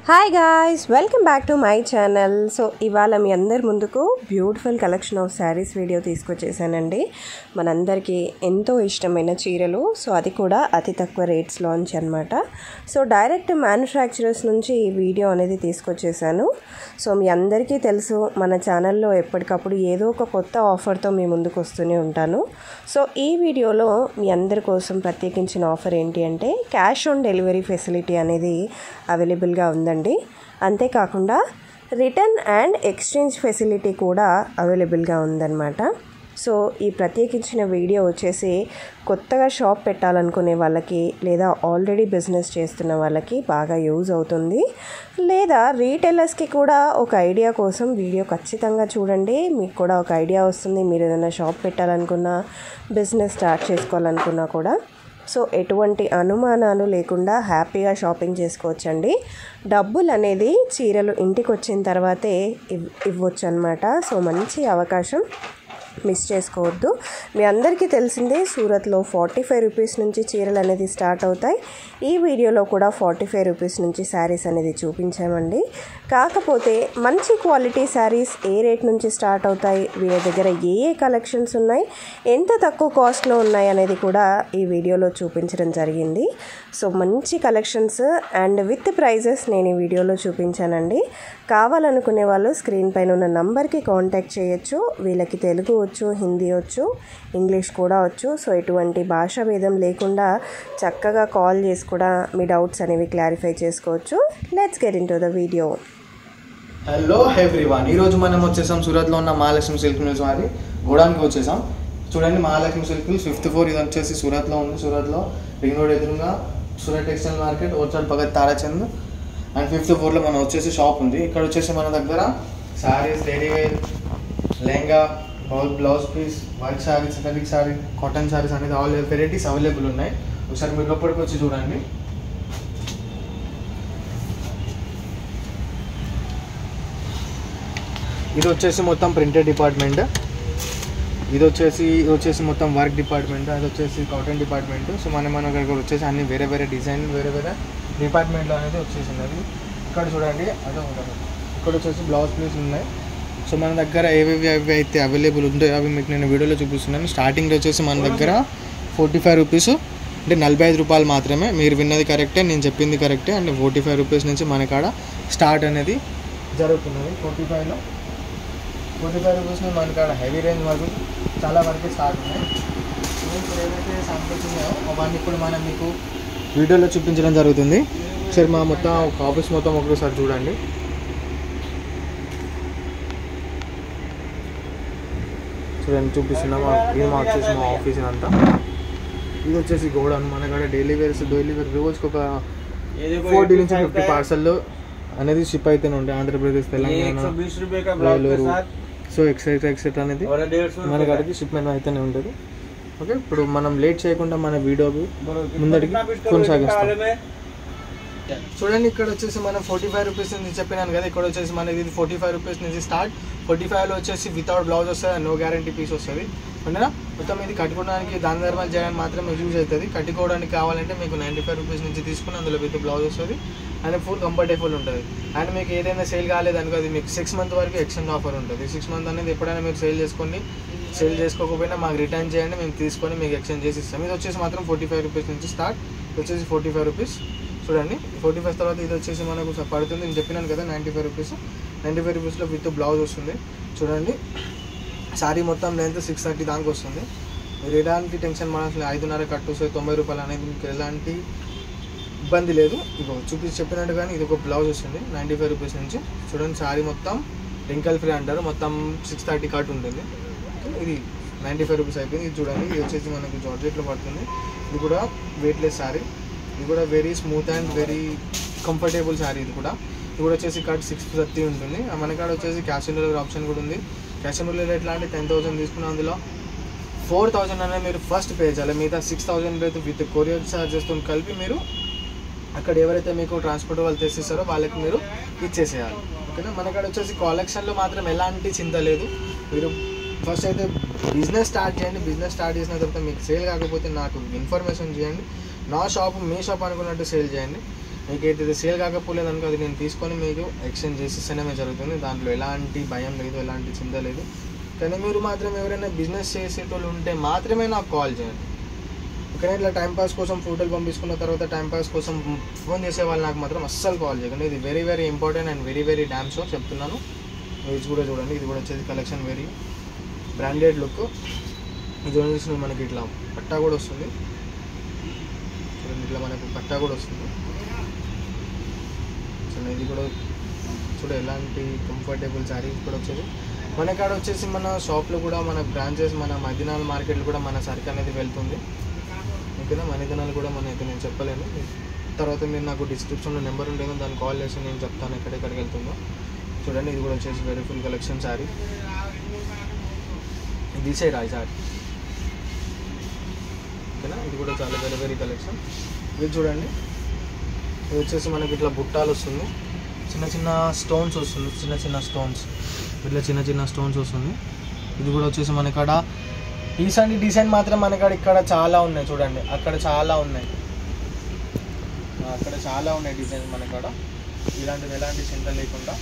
hi guys welcome back to my channel so ఇవాళ మీ అందరి ముందుకు beautiful collection of sarees video తీసుకొచ్చేసానండి మనందరికీ ఎంతో ఇష్టమైన చీరలు సో అది కూడా అతి తక్కువ రేట్స్ లాంచ్ అనమాట సో డైరెక్ట్ మ్యానుఫ్యాక్చరర్స్ నుంచి ఈ వీడియో అనేది తీసుకొచ్చేసాను సో మీ అందరికీ తెలుసు మన ఛానల్లో ఎప్పటికప్పుడు ఏదో ఒక కొత్త ఆఫర్తో మీ ముందుకు వస్తూనే ఉంటాను సో ఈ వీడియోలో మీ అందరి కోసం ప్రత్యేకించిన ఆఫర్ ఏంటి అంటే క్యాష్ ఆన్ డెలివరీ ఫెసిలిటీ అనేది అవైలబుల్గా ఉందండి అంతేకాకుండా రిటర్న్ అండ్ ఎక్స్చేంజ్ ఫెసిలిటీ కూడా అవైలబుల్గా ఉందన్నమాట సో ఈ ప్రత్యేకించిన వీడియో వచ్చేసి కొత్తగా షాప్ పెట్టాలనుకునే వాళ్ళకి లేదా ఆల్రెడీ బిజినెస్ చేస్తున్న వాళ్ళకి బాగా యూజ్ అవుతుంది లేదా రీటైలర్స్కి కూడా ఒక ఐడియా కోసం వీడియో ఖచ్చితంగా చూడండి మీకు కూడా ఒక ఐడియా వస్తుంది మీరు ఏదైనా షాప్ పెట్టాలనుకున్నా బిజినెస్ స్టార్ట్ చేసుకోవాలనుకున్నా కూడా సో ఎటువంటి అనుమానాలు లేకుండా హ్యాపీగా షాపింగ్ చేసుకోవచ్చండి డబ్బులు అనేది చీరలు ఇంటికి వచ్చిన తర్వాతే ఇవ్ ఇవ్వచ్చు అనమాట సో మంచి అవకాశం మిస్ చేసుకోవద్దు మీ అందరికీ తెలిసిందే సూరత్లో ఫార్టీ ఫైవ్ రూపీస్ నుంచి చీరలు అనేది స్టార్ట్ అవుతాయి ఈ వీడియోలో కూడా ఫార్టీ ఫైవ్ రూపీస్ నుంచి శారీస్ అనేది చూపించామండి కాకపోతే మంచి క్వాలిటీ శారీస్ ఏ రేట్ నుంచి స్టార్ట్ అవుతాయి వీళ్ళ దగ్గర ఏ ఏ కలెక్షన్స్ ఉన్నాయి ఎంత తక్కువ కాస్ట్లో ఉన్నాయి అనేది కూడా ఈ వీడియోలో చూపించడం జరిగింది సో మంచి కలెక్షన్స్ అండ్ విత్ ప్రైజెస్ నేను ఈ వీడియోలో చూపించానండి కావాలనుకునే వాళ్ళు స్క్రీన్ పైన ఉన్న నంబర్కి కాంటాక్ట్ చేయొచ్చు వీళ్ళకి తెలుగు వచ్చు హిందీ వచ్చు ఇంగ్లీష్ కూడా వచ్చు సో ఎటువంటి భాషా భేదం లేకుండా చక్కగా కాల్ చేసి కూడా మీ డౌట్స్ అనేవి క్లారిఫై చేసుకోవచ్చు let's get into the video hello everyone ఈరోజు మనం వచ్చేసాం సూరత్లో ఉన్న మహాలక్ష్మి సిల్క్ మిల్స్ వారి గోడానికి వచ్చేసాం చూడండి Mahalakshmi silk mills fifth floor ఇది వచ్చేసి సూరత్లో ఉంది సూరత్లో రింగ్ రోడ్ ఎదురుగా Surat textile market orchard Bhagat Tarachand and fifth ఫ్లోర్లో మనం వచ్చేసి షాప్ ఉంది ఇక్కడ వచ్చేసి మన దగ్గర sarees daily wear lehenga blouse piece white sari synthetic sari cotton sarees అనేది ఆల్ వెరైటీస్ అవైలబుల్ ఉన్నాయి ఒకసారి మీరు లోపలికి వచ్చి చూడండి ఇది వచ్చేసి మొత్తం ప్రింటెడ్ డిపార్ట్మెంట్ ఇది వచ్చేసి ఇది వచ్చేసి మొత్తం వర్క్ డిపార్ట్మెంట్ అది వచ్చేసి కాటన్ డిపార్ట్మెంట్ సో మనం మన దగ్గర వచ్చేసి అన్ని వేరే వేరే డిజైన్ వేరే వేరే డిపార్ట్మెంట్లో అనేది వచ్చేసినది ఇక్కడ చూడండి అదే ఉంటుంది ఇక్కడ వచ్చేసి బ్లౌజ్ పీస్ ఉన్నాయి సో మన దగ్గర ఏవేవి అవి అయితే అవైలబుల్ ఉంటాయో అవి మీకు నేను వీడియోలో చూపిస్తున్నాను స్టార్టింగ్లో వచ్చేసి మన దగ్గర ఫోర్టీ ఫైవ్ రూపీస్ అంటే నలభై ఐదు రూపాయలు మాత్రమే మీరు విన్నది కరెక్టే నేను చెప్పింది కరెక్టే అంటే ఫోర్టీ ఫైవ్ రూపీస్ నుంచి మన కాడ స్టార్ట్ అనేది జరుగుతున్నది ఫోర్టీ ఫైవ్లో ఫోర్టీ ఫైవ్ రూపీస్ మన కాడ హెవీ రేంజ్ వరకు చాలా వరకు స్టార్ట్ ఉన్నాయి ఇప్పుడు ఏదైతే శాంపిల్స్ ఉన్నాయో అవన్నీ ఇప్పుడు మనం మీకు వీడియోలో చూపించడం జరుగుతుంది సరే మా మొత్తం ఒక ఆఫీస్ మొత్తం ఒకసారి చూడండి చూడండి చూపిస్తున్నాం ఇది మా వచ్చేసి మా ఆఫీస్ అంతా ఇది వచ్చేసి గోడౌన్ మన కాడ డైలీ వేర్స్ డైలీ వేర్ రోజుకి ఒక ఫోర్టీ నుంచి ఫిఫ్టీ పార్సల్ అనేది షిప్ అయితేనే ఉంటాయి ఆంధ్రప్రదేశ్ తెలంగాణ बीस रुपए का వేలూరు సో ఎక్సెట్రా ఎక్సెట్రా అనేది और डेढ़ सौ మన కాడికి షిప్మెంట్ అయితేనే ఉంటుంది ఓకే ఇప్పుడు మనం లేట్ చేయకుండా మన వీడియో ముందడికి కొనసాగిస్తాం చూడండి ఇక్కడ వచ్చేసి మనం ఫార్టీ ఫైవ్ రూపీస్ నుంచి చెప్పినాను కదా ఇక్కడ వచ్చేసి మనది ఇది ఫార్టీ ఫైవ్ రూపీస్ నుంచి స్టార్ట్ ఫార్టీ ఫైవ్లో వచ్చేసి వితౌట్ బ్లౌజ్ వస్తుంది నో గ్యారంటీ పీస్ వస్తుంది అవునా మొత్తం ఇది కట్టుకోవడానికి దాని ధర్మాలు చేయడానికి మాత్రమే యూజ్ అవుతుంది కట్టుకోవడానికి కావాలంటే మీకు నైంటీ ఫైవ్ రూపీస్ నుంచి తీసుకుని అందులో విత్ బ్లౌజ్ వస్తుంది అండ్ ఫుల్ కంఫర్టబుల్ ఉంటుంది అండ్ మీకు ఏదైనా సేల్ కాలేదు అనుకో అది మీకు సిక్స్ మంత్ వరకు ఎక్స్చేంజ్ ఆఫర్ ఉంటుంది సిక్స్ మంత్ అనేది ఎప్పుడైనా మీరు సేల్ చేసుకోండి సేల్ చేసుకోకపోయినా మాకు రిటర్న్ చేయండి మేము తీసుకొని మీకు ఎక్స్చేంజ్ చేసి ఇస్తాం ఇది వచ్చేసి మాత్రం ఫార్టీ ఫైవ్ రూపీస్ నుంచి స్టార్ట్ ఇది వచ్చేసి ఫార్టీ ఫైవ్ రూపీస్ చూడండి ఫార్టీ ఫైవ్ తర్వాత ఇది వచ్చేసి మనకు స- పడుతుంది నేను చెప్పినాను కదా ninety five rupees ninety five రూపీస్లో విత్ బ్లౌజ్ వస్తుంది చూడండి శారీ మొత్తం లెంత్ సిక్స్ థర్టీ దానికి వస్తుంది మీరు ఎలాంటి టెన్షన్ పడాల్సిన ఐదున్నర కట్టు వస్తుంది తొంభై రూపాయలు అనేది మీకు ఎలాంటి ఇబ్బంది లేదు ఇగో చూపించి చెప్పినట్టుగానే ఇది ఒక బ్లౌజ్ వస్తుంది నైంటీ ఫైవ్ రూపీస్ నుంచి చూడండి శారీ మొత్తం రింకల్ ఫ్రీ అంటారు మొత్తం సిక్స్ థర్టీ కట్ ఉంటుంది ఇది నైంటీ ఫైవ్ రూపీస్ అయిపోయింది ఇది చూడండి ఇది వచ్చేసి మనకు జార్జెట్లో పడుతుంది ఇది కూడా వెయిట్లెస్ శారీ ఇది కూడా very smooth and very comfortable sari ఇది కూడా ఇది కూడా వచ్చేసి కట్ సిక్స్ థర్టీ ఉంటుంది ఆ మన కాడ వచ్చేసి క్యాష్ ఆన్ డెలివరీ ఆప్షన్ కూడా ఉంది క్యాష్ ఆన్ డెలివరీ ఎట్లా అంటే టెన్ థౌసండ్ తీసుకున్న అందులో ఫోర్ థౌజండ్ అనేది మీరు ఫస్ట్ పే చేయాలి మిగతా సిక్స్ థౌజండ్ అయితే విత్ కొరియర్ ఛార్జెస్తో కలిపి మీరు అక్కడ ఎవరైతే మీకు ట్రాన్స్పోర్ట్ వాళ్ళు తెచ్చిస్తారో వాళ్ళకి మీరు ఇచ్చేసేయాలి ఓకేనా మన కాడ వచ్చేసి కలెక్షన్లో మాత్రం ఎలాంటి చింత లేదు మీరు ఫస్ట్ అయితే బిజినెస్ స్టార్ట్ చేయండి బిజినెస్ స్టార్ట్ చేసిన తర్వాత మీకు సేల్ కాకపోతే నాకు ఇన్ఫర్మేషన్ చేయండి నా షాప్ మీ షాప్ అనుకున్నట్టు సేల్ చేయండి మీకు అయితే సేల్ కాకపోలేదు అనుకో అది నేను తీసుకొని మీకు ఎక్స్చేంజ్ చేసిస్తేనే జరుగుతుంది దాంట్లో ఎలాంటి భయం లేదు ఎలాంటి చింత లేదు కానీ మీరు మాత్రం ఎవరైనా బిజినెస్ చేసేటోళ్ళు ఉంటే మాత్రమే నాకు కాల్ చేయండి ఓకేనా ఇట్లా టైంపాస్ కోసం ఫోటోలు పంపించుకున్న తర్వాత టైంపాస్ కోసం ఫోన్ చేసే వాళ్ళు నాకు మాత్రం అస్సలు కాల్ చేయకండి ఇది very very important and very very damn sure చెప్తున్నాను ఇది కూడా చూడండి ఇది కూడా వచ్చేసి కలెక్షన్ వెరీ బ్రాండెడ్ లుక్ ఇది చూసిన మనకి ఇట్లా పట్టా కూడా వస్తుంది చూడండి ఇట్లా మనకు పట్టా కూడా వస్తుంది చూడండి ఇది కూడా చూడ ఎలాంటి కంఫర్టబుల్ శారీస్ కూడా వచ్చేది మన కాడ వచ్చేసి మన షాప్లో కూడా మన బ్రాంచెస్ మన మదినాల మార్కెట్లో కూడా మన సరుకు అనేది వెళ్తుంది ఓకేనా మనిదినాలు కూడా మన అయితే నేను చెప్పలేను తర్వాత మీరు నాకు డిస్క్రిప్షన్లో నెంబర్ ఉంటుంది దాన్ని కాల్ చేసి నేను చెప్తాను ఎక్కడెక్కడికి వెళ్తుందో చూడండి ఇది కూడా వచ్చేసి వెరీ ఫుల్ కలెక్షన్ శారీ ఇది సైడ్ రాయి శారీ ఓకేనా ఇది కూడా చాలా వెరీ వెరీ కలెక్షన్ ఇది చూడండి ఇది వచ్చేసి మనకి ఇట్లా బుట్టాలు వస్తుంది చిన్న చిన్న స్టోన్స్ వస్తుంది చిన్న చిన్న స్టోన్స్ ఇట్లా చిన్న చిన్న స్టోన్స్ వస్తుంది ఇది కూడా వచ్చేసి మన కాడ ఇలాంటి డిజైన్ మాత్రం మన కాడ ఇక్కడ చాలా ఉన్నాయి చూడండి అక్కడ చాలా ఉన్నాయి ఆ, అక్కడ చాలా ఉన్నాయి డిజైన్స్ మన కాడ ఇలాంటిది ఎలాంటి చింత లేకుండా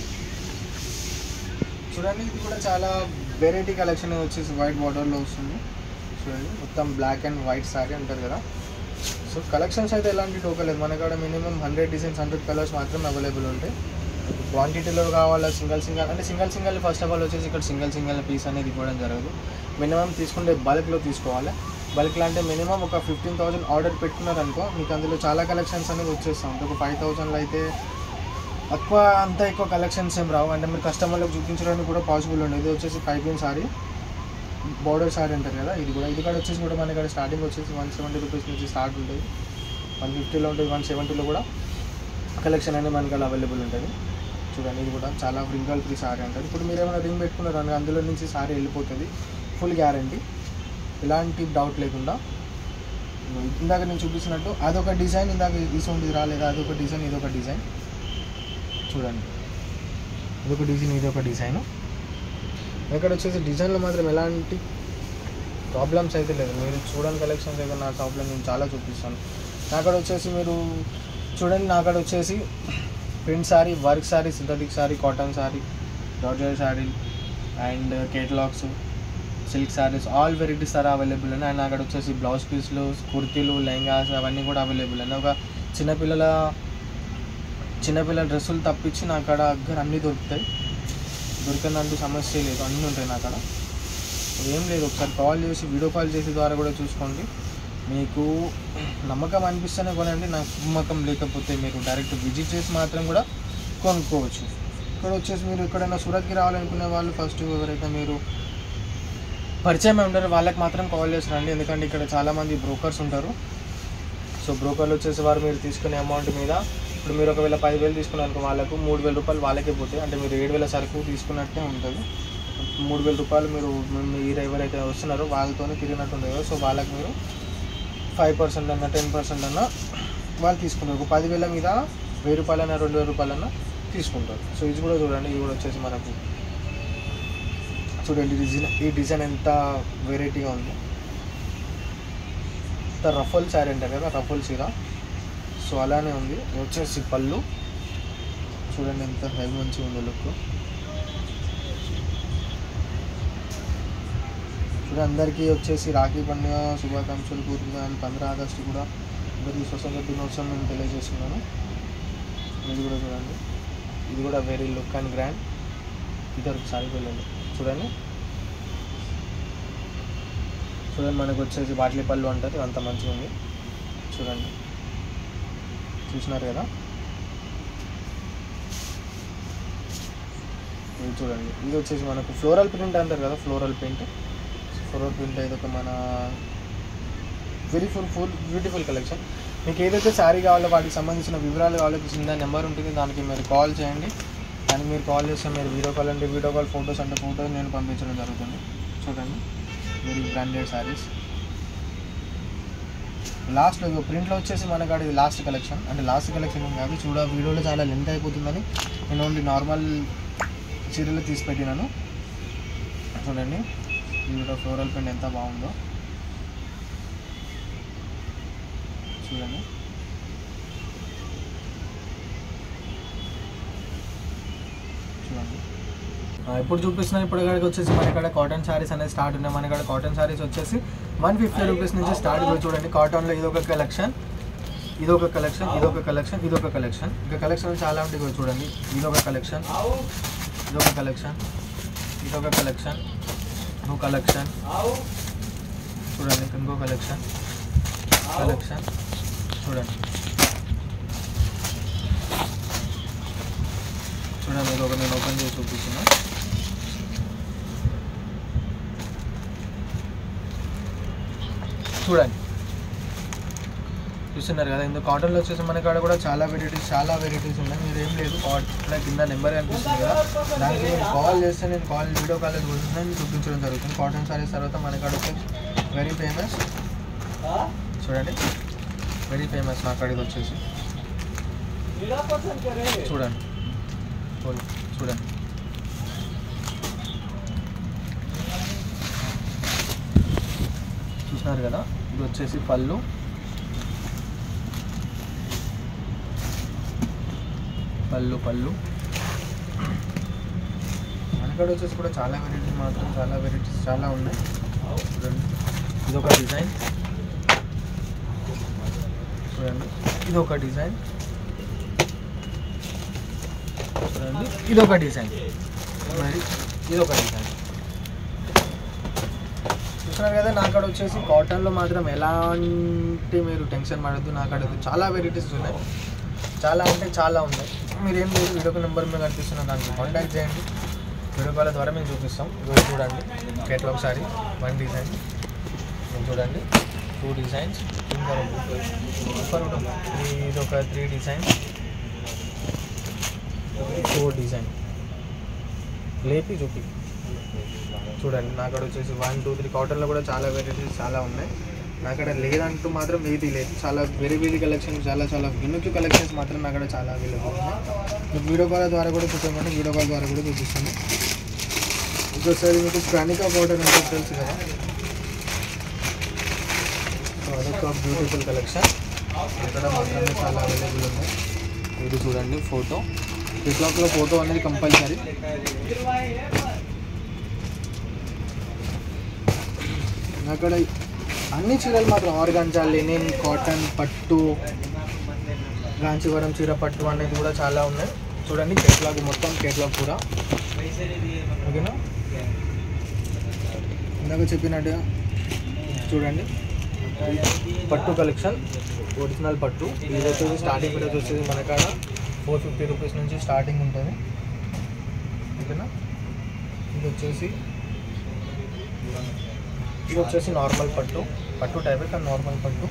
చూడండి ఇది కూడా చాలా వెరైటీ కలెక్షన్ వచ్చేసి వైట్ బార్డర్లో వస్తుంది చూడండి మొత్తం బ్లాక్ అండ్ వైట్ సారీ అంటారు కదా సో కలెక్షన్స్ అయితే ఎలాంటి టోకలేదు మన కాడ minimum hundred designs hundred colours మాత్రం అవైలబుల్ ఉంటాయి క్వాంటిటీలో కావాలా సింగల్ సింగల్ అంటే single single first of all వచ్చేసి ఇక్కడ సింగల్ సింగల్ పీస్ అనేది ఇవ్వడం జరగదు మినిమం తీసుకుంటే బల్క్లో తీసుకోవాలి బల్క్లో అంటే మినిమం ఒక ఫిఫ్టీన్ థౌసండ్ ఆర్డర్ పెట్టుకున్నారనుకో మీకు అందులో చాలా కలెక్షన్స్ అనేది వచ్చేస్తూ ఉంటాయి ఒక ఫైవ్ థౌసండ్లో అయితే ఎక్కువ అంత ఎక్కువ కలెక్షన్స్ ఏం రావు అంటే మీరు కస్టమర్లకు చూపించడానికి కూడా పాసిబుల్ ఉండదు ఇది వచ్చేసి పైపింగ్ సారీ బార్డర్ సారీ అంటారు కదా ఇది కూడా ఇది కూడా వచ్చేసి కూడా మన ఇక్కడ స్టార్టింగ్ వచ్చేసి వన్ సెవెంటీ రూపీస్ నుంచి స్టార్ట్ ఉంటుంది వన్ ఫిఫ్టీలో ఉంటుంది వన్ సెవెంటీలో కూడా కలెక్షన్ అనేది మనకి అలా అవైలబుల్ ఉంటుంది చూడండి ఇది కూడా చాలా రింగల్ ఫ్రీ సారీ అంటారు ఇప్పుడు మీరు ఏమైనా రింగ్ పెట్టుకున్నారు అని అందులో నుంచి సారీ వెళ్ళిపోతుంది ఫుల్ గ్యారంటీ ఎలాంటి డౌట్ లేకుండా ఇందాక నేను చూపించినట్టు అదొక డిజైన్ ఇందాక ఇసొంటిది రాలేదా అదొక డిజైన్ ఇదొక డిజైన్ చూడండి ఇదొక డిజైన్ ఇదొక డిజైన్ ఇక్కడ వచ్చేసి డిజైన్లో మాత్రం ఎలాంటి ప్రాబ్లమ్స్ అయితే లేదు మీరు చూడని కలెక్షన్స్ అయితే నా షాప్లో నేను చాలా చూపిస్తాను నాకడ వచ్చేసి మీరు చూడండి నాకడ వచ్చేసి print sari work sari synthetic sari cotton sari georgette sari and catalogues silk sarees all varieties sir available ఉన్నాయి అండ్ అక్కడ వచ్చేసి బ్లౌజ్ పీస్లు కుర్తీలు లెహంగాస్ అవన్నీ కూడా అవైలబుల్ ఉన్నాయి ఒక చిన్నపిల్లల చిన్నపిల్లల డ్రెస్సులు తప్పించి నా కాడ అగ్గర అన్నీ దొరుకుతాయి దొరికిందంటూ సమస్య లేదు అన్నీ ఉంటాయి నా కాడ ఏం లేదు ఒకసారి కాల్ చేసి వీడియో కాల్ చేసి ద్వారా కూడా చూసుకోండి మీకు నమ్మకం అనిపిస్తేనే కొనండి నాకు నమ్మకం లేకపోతే మీరు డైరెక్ట్ విజిట్ చేసి మాత్రం కూడా కొనుక్కోవచ్చు ఇక్కడ వచ్చేసి మీరు ఎక్కడైనా సూరత్కి రావాలనుకునే వాళ్ళు ఫస్ట్ ఎవరైతే మీరు పరిచయం ఉంటారు వాళ్ళకి మాత్రం కాల్ చేసి రండి ఎందుకంటే ఇక్కడ చాలామంది బ్రోకర్స్ ఉంటారు సో బ్రోకర్లు వచ్చేసి వారు మీరు తీసుకునే అమౌంట్ మీద ఇప్పుడు మీరు ఒకవేళ పదివేలు తీసుకున్నారనుకో వాళ్ళకు మూడు వేల రూపాయలు వాళ్ళకే పోతాయి అంటే మీరు ఏడు వేల సరుకు తీసుకున్నట్టే ఉంటుంది మూడు వేల రూపాయలు మీరు మీరు ఎవరైతే వస్తున్నారో వాళ్ళతోనే తిరిగినట్టు ఉంటుంది కదా సో వాళ్ళకి మీరు ఫైవ్ పర్సెంట్ అన్న టెన్ పర్సెంట్ అన్న వాళ్ళు తీసుకుంటారు ఒక పదివేల మీద వెయ్యి రూపాయలన్నా రెండు వేల రూపాయలన్నా తీసుకుంటారు సో ఇది కూడా చూడండి ఇది కూడా వచ్చేసి మనకు చూడండి డిజైన్ ఈ డిజైన్ ఎంత వెరైటీగా ఉంది ఇంత రఫల్ శారీ అంటారు కదా రఫల్ చీర సో అలానే ఉంది ఇది వచ్చేసి పళ్ళు చూడండి ఎంత హెవీ మంచిగా ఉంది లుక్ చూడండి అందరికీ వచ్చేసి రాఖీ పండుగ శుభాకాంక్షలు కోరుతున్నాను పంద్రా ఆగస్టు కూడా అందరికీ స్వతంత్ర దినోత్సవం నేను తెలియజేస్తున్నాను ఇది కూడా చూడండి ఇది కూడా వెరీ లుక్ అండ్ గ్రాండ్ ఇద్దరు సారీ వెళ్ళండి చూడండి చూడండి మనకు వచ్చేసి బాట్లీ పళ్ళు అంటారు అంత మంచిగా ఉంది చూడండి చూసినారు కదా ఇది చూడండి ఇది వచ్చేసి మనకు ఫ్లోరల్ ప్రింట్ అంటారు కదా ఫ్లోరల్ ప్రింట్ ఫ్లోరల్ ప్రింట్ ఇది ఒక మన very full full beautiful collection మీకు ఏదైతే శారీ కావాలో వాటికి సంబంధించిన వివరాలు కావాలో కింద నెంబర్ ఉంటుంది దానికి మీరు కాల్ చేయండి దానికి మీరు కాల్ చేస్తే మీరు వీడియో కాల్ అంటే వీడియో కాల్ ఫొటోస్ అంటే ఫొటోస్ నేను పంపించడం జరుగుతుంది చూడండి వెరీ బ్రాండెడ్ శారీస్ లాస్ట్లో ఇగో ప్రింట్లో వచ్చేసి మన కాడ ఇది లాస్ట్ కలెక్షన్ అంటే లాస్ట్ కలెక్షన్ ఏం కాదు చూడ వీడియోలో చాలా లెంత్ అయిపోతుందని నేను ఓన్లీ నార్మల్ చీరలు తీసి పెట్టినాను చూడండి ఈ వీడియో ఫ్లోరల్ ప్రింట్ ఎంత బాగుందో చూడండి ఆ, ఇప్పుడు చూపిస్తున్నాను ఇప్పుడు ఇక్కడికి వచ్చేసి మన ఇక్కడ కాటన్ శారీస్ అనేది స్టార్ట్ ఉన్నాయి మన ఇక్కడ కాటన్ శారీస్ వచ్చేసి వన్ ఫిఫ్టీ రూపీస్ నుంచి స్టార్ట్ ఇదిగో చూడండి కాటన్లో ఇది ఒక కలెక్షన్ ఇదొక కలెక్షన్ ఇదొక కలెక్షన్ ఇదొక కలెక్షన్ ఇంకా కలెక్షన్ చాలా ఉంటాయి ఇదిగో చూడండి ఇదొక కలెక్షన్ ఇదొక కలెక్షన్ ఇదొక కలెక్షన్ ఇంకో కలెక్షన్ చూడండి ఇంకో కలెక్షన్ కలెక్షన్ చూడండి చూడండి ఇది ఒక నేను ఓపెన్ చేసి చూపిస్తున్నా చూడండి చూస్తున్నారు కదా ఇందులో కాటన్లో వచ్చేసి మన కాడ కూడా చాలా వెరైటీస్ చాలా వెరైటీస్ ఉన్నాయి మీరు ఏం లేదు కాటన్ కింద నెంబర్ కనిపిస్తుంది కదా దానికి మీరు కాల్ చేస్తే నేను కాల్ వీడియో కాల్ నేను చూపించడం జరుగుతుంది కాటన్ సారీస్ తర్వాత మన కాడ వచ్చేసి వెరీ ఫేమస్ చూడండి వెరీ ఫేమస్ మా కాడికి వచ్చేసి చూడండి చూడండి చూడండి చూసినారు కదా ఇది వచ్చేసి పళ్ళు పళ్ళు పళ్ళు మనకాడ వచ్చేసి కూడా చాలా వెరైటీస్ మాత్రం చాలా వెరైటీస్ చాలా ఉన్నాయి చూడండి ఇది ఒక డిజైన్ చూడండి ఇది ఒక డిజైన్ చూడండి ఇది ఒక డిజైన్ మరి ఇది ఒక డిజైన్ చూస్తున్నారు కదా నా కాడ వచ్చేసి కాటన్లో మాత్రం ఎలాంటి మీరు టెన్షన్ పడద్దు నా కాడ అయితే చాలా వెరైటీస్ ఉన్నాయి చాలా అంటే చాలా ఉన్నాయి మీరు ఏం లేదు వీడియో నెంబర్ మీద కనిపిస్తున్న దానికి కాంటాక్ట్ చేయండి వీడియో కాల్ ద్వారా మేము చూపిస్తాం ఇది చూడండి కేటలాగ్ సారీ వన్ డిజైన్ ఇది చూడండి టూ డిజైన్స్ ఇంకా సూపర్ ఉంటుంది త్రీ ఇది ఒక త్రీ డిజైన్ ఫోర్ డిజైన్ లేపి చూపి చూడండి నా కాడ వచ్చేసి వన్ టూ త్రీ కాటన్లో కూడా చాలా వెరైటీస్ చాలా ఉన్నాయి నా కాడ లేదంటూ మాత్రం ఏది లేదు చాలా వెరీ వెరీ కలెక్షన్ చాలా చాలా యూనిక్ కలెక్షన్స్ మాత్రం నా కాడ చాలా అవైలబుల్ ఉన్నాయి మీకు వీడియో కాల్ ద్వారా కూడా చూసామంటే వీడియో కాల్ ద్వారా కూడా చూపిస్తాను ఇంకోసారి మీకు ప్రణికా పౌడర్ అంటే తెలుసు కదా సో అదొక బ్యూటిఫుల్ కలెక్షన్ ఇక్కడ మాత్రమే చాలా అవైలబుల్ ఉన్నాయి ఇది చూడండి ఫోటో టిక్టాక్లో ఫోటో అనేది కంపల్సరీ అక్కడ అన్ని చీరలు మాత్రం ఆర్గాన్జా లెనిన్ కాటన్ పట్టు గాంచీవరం చీర పట్టు అనేది కూడా చాలా ఉన్నాయి చూడండి కేట్లాగ్ మొత్తం కేట్లాగ్ కూడా ఓకేనా ఇందాక చెప్పినట్టుగా చూడండి పట్టు కలెక్షన్ ఒరిజినల్ పట్టు ఇది వచ్చేసి స్టార్టింగ్ ప్రైస్ వచ్చేసి మన కాడ ఫోర్ ఫిఫ్టీ రూపీస్ నుంచి స్టార్టింగ్ ఉంటుంది ఓకేనా ఇది వచ్చేసి ఇది వచ్చేసి నార్మల్ పట్టు పట్టు టైప్ కానీ నార్మల్ పట్టు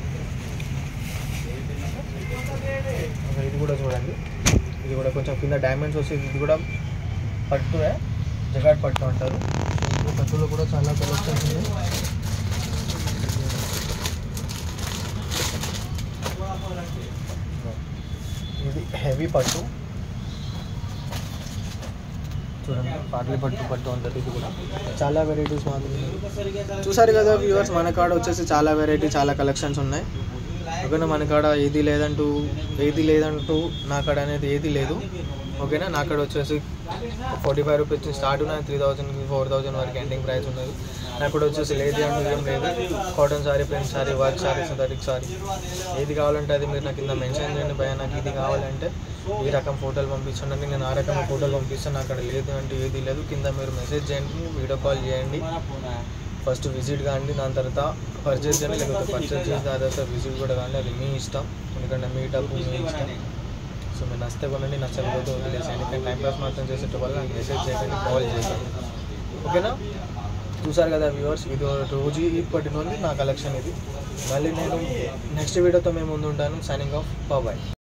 ఇంకా ఇది కూడా చూడండి ఇది కూడా కొంచెం కింద డైమండ్స్ వచ్చేసి ఇది కూడా పట్టువే జగాట్ పట్టు అంటారు సో ఇందులో పట్టులో కూడా చాలా కలెక్షన్స్ ఉన్నాయి ఇది హెవీ పట్టు చూడండి పాటలి పట్టు పట్టు అంటారు ఇది కూడా చాలా వెరైటీస్ మాత్రం చూసారు కదా వ్యూవర్స్ మన కాడ వచ్చేసి చాలా వెరైటీ చాలా కలెక్షన్స్ ఉన్నాయి ఓకేనా మన కాడ ఏది లేదంటూ ఏది లేదంటూ నా కాడ అనేది ఏది లేదు ఓకేనా నా కాడ వచ్చేసి ఫార్టీ ఫైవ్ రూపీస్ స్టార్ట్ ఉన్నాయి త్రీ థౌసండ్ ఫోర్ థౌసండ్ వరకు ఎండింగ్ ప్రైస్ ఉన్నది నాకు కూడా వచ్చేసి లేదు అంటూ ఏం లేదు cotton sari print sari work sari synthetic sari ఏది కావాలంటే అది మీరు నాకు కింద మెన్షన్ చేయండి భయ నాకు ఇది కావాలంటే ఈ రకం ఫోటోలు పంపించండి నేను ఆ రకం ఫోటోలు పంపిస్తాను అక్కడ లేదు అంటే ఏది లేదు కింద మీరు మెసేజ్ చేయండి వీడియో కాల్ చేయండి ఫస్ట్ విజిట్ కాండి దాని తర్వాత పర్చేస్ చేయండి లేకపోతే పర్చేస్ చేసిన తర్వాత విజిట్ కూడా కానీ అది మీ ఇష్టం ఎందుకంటే మీటప్ మీ ఇష్టం సో మీరు నచ్చితే కొనండి నచ్చకపోతే వదిలేసేయండి కానీ టైం పాస్ మాత్రం చేసేట వల్ల నాకు మెసేజ్ చేయకండి కాల్ చేయండి ఓకేనా చూసారు కదా వ్యూవర్స్ ఇది రోజు ఇప్పటి నుండి నా కలెక్షన్ ఇది మళ్ళీ నేను నెక్స్ట్ వీడియోతో మేము ముందు ఉంటాను సైనింగ్ ఆఫ్ బాయ్